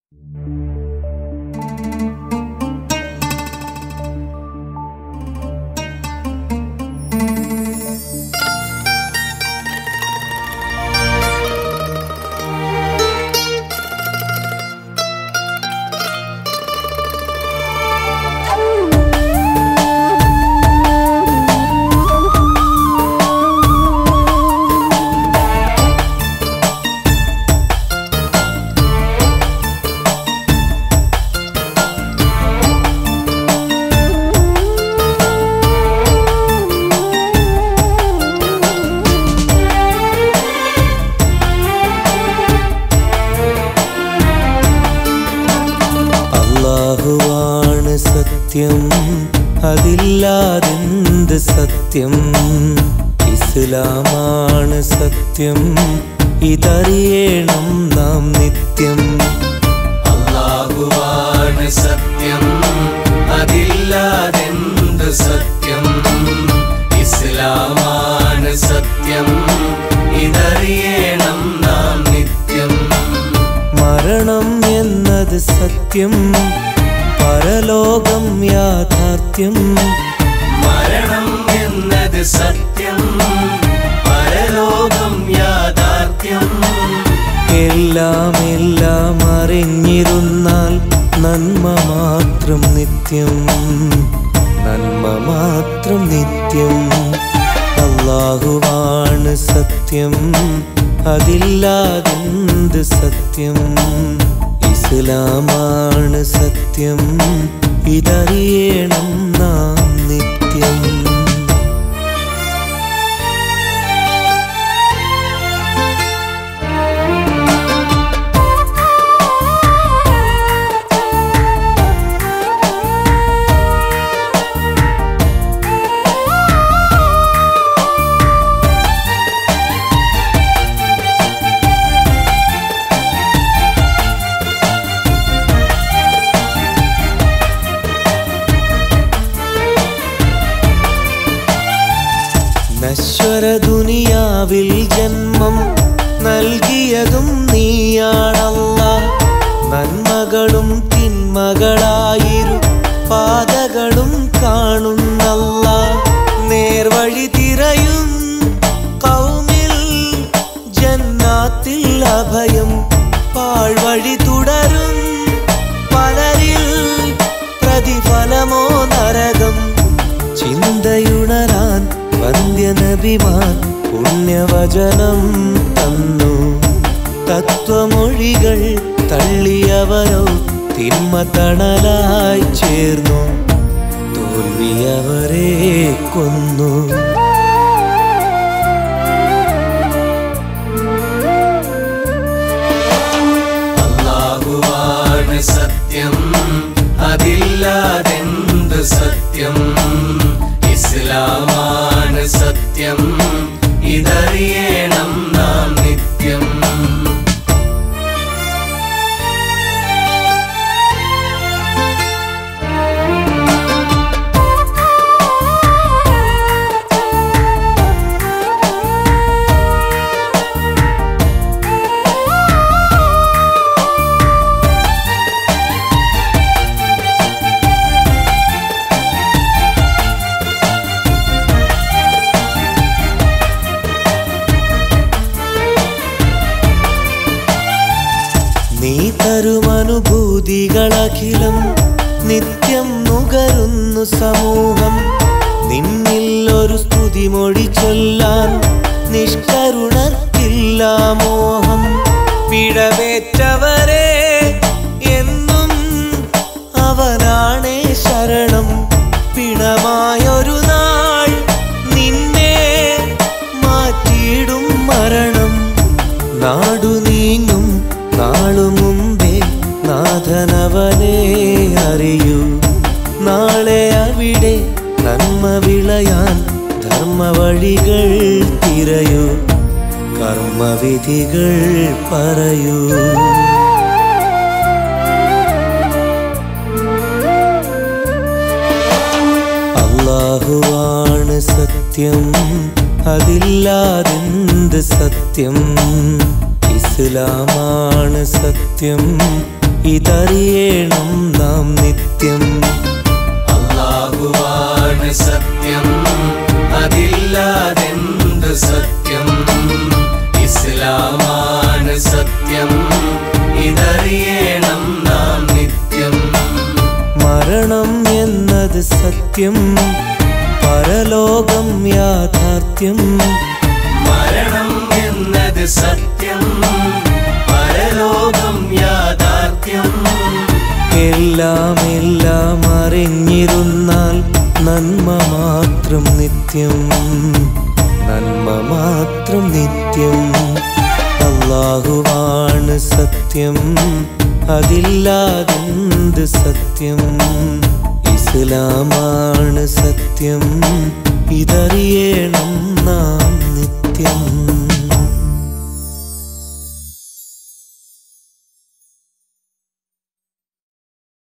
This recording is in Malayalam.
അള്ളാഹുവാണ് സത്യം അതില്ലാതെന്ത് സത്യം ഇസ്ലാമാണ് സത്യം ഇതറിയണം നാം നിത്യം അള്ളാഹുവാണ് സത്യം അതില്ലാതെന്ത് സത്യം ഇസ്ലാമാണ് സത്യം ഇതറിയണം നാം നിത്യം മരണം എന്നത് സത്യം പരലോകം യാഥാർത്ഥ്യം മരണം എന്നത് സത്യം പരലോകം യാഥാർത്ഥ്യം എല്ലാം എല്ലാം അറിഞ്ഞിരുന്നാൽ നന്മ മാത്രം നിത്യം നന്മ മാത്രം നിത്യം അള്ളാഹുവാണ് സത്യം അതില്ലാതെന്ത് സത്യം ഇസ്ലാമാണ് സത്യം ഇതറിയണം നാം നിത്യം നശ്വര ദുനിയാവിൽ ജന്മം നൽകിയതും നീയാണല്ല നന്മകളും തിന്മകളായിരു പാതകളും കാണുന്നല്ല നേർവഴി തിരയും കൗമിൽ ജന്നാത്തിൽ അഭയം പാഴ്വഴി തുടരും പലരിൽ പ്രതിഫലമോ നരകം ചിന്തയുണരാൻ വന്ധ്യനബിമാർ പുണ്യവചനം തന്നു തത്വമൊഴികൾ തള്ളിയവരോ തിന്മ തണലായി ചേർന്നു തോൽവിയവരെ കൊന്നു അള്ളാഹുവാണ് സത്യം അതില്ലാതെന്ത് സത്യം ഇസ്ലാമാണ് സത്യം ഇതറിയണം നാം നിത്യം നീ തരുമനുഭൂതികളഖിലം നിത്യം നുകരുന്നു സമൂഹം നിന്നിൽ ഒരു സ്തുതിമൊഴി ചൊല്ലാൻ നിഷ്കരുണക്കില്ല മോഹം പിഴവേറ്റവരെ എന്നും അവനാണേ ശരണം പിണമായൊരു നാൾ നിന്നെ മാറ്റിയിടും മരണം നാടു നീങ്ങും നാളു മുമ്പേ നാഥനവനെ അറിയൂ നാളെ അവിടെ നന്മ വിളയാൻ ധർമ്മ വഴികൾ തിരയൂ കർമ്മവിധികൾ പറയൂ അള്ളാഹുവാണ് സത്യം അതില്ലാതെന്ത് സത്യം ഇസ്ലാമാണ് സത്യം ഇതറിയണം നാം നിത്യം അല്ലാഹുവാണ് സത്യം അതില്ലാതെന്ത് സത്യം ഇസ്ലാമാണ് സത്യം ഇതറിയണം നാം നിത്യം മരണം എന്നത് സത്യം പരലോകം യാഥാർത്ഥ്യം മരണം എന്നത് സത്യം പരലോകം യാഥാർത്ഥ്യം എല്ലാം എല്ലാം അറിഞ്ഞിരുന്നാൽ നന്മ മാത്രം നിത്യം നന്മ മാത്രം നിത്യം അള്ളാഹുവാണ് സത്യം അതില്ലാതെന്ത് സത്യം ഇസ്ലാമാണ് സത്യം ഇതറിയണം നാം നിത്യം